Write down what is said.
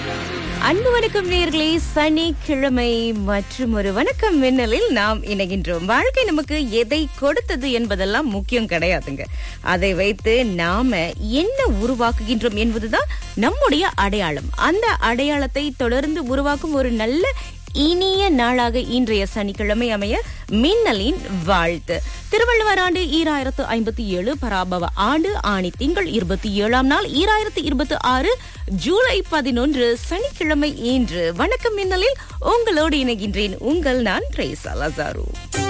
அன்பு வணக்கம் நேர்களே சனிக்கிழமை மற்றும் ஒரு வணக்கம் மின்னலில் நாம் இணைகின்றோம் வாழ்க்கை நமக்கு எதை கொடுத்தது என்பதெல்லாம் முக்கியம் கிடையாதுங்க அதை வைத்து நாம என்ன உருவாக்குகின்றோம் என்பதுதான் நம்முடைய அடையாளம் அந்த அடையாளத்தை தொடர்ந்து உருவாக்கும் ஒரு நல்ல இனிய நாளாக இன்றைய சனிக்கிழமை அமைய மின்னலின் வாழ்த்து திருவள்ளுவர் ஆண்டு ஈராயிரத்து ஐம்பத்தி ஏழு பராபவ ஆண்டு ஆணி திங்கள் இருபத்தி ஏழாம் நாள் ஈராயிரத்து இருபத்தி ஆறு ஜூலை பதினொன்று சனிக்கிழமை இன்று வணக்கம் மின்னலில் உங்களோடு இணைகின்றேன் உங்கள் நான் ட்ரேசா லசாரு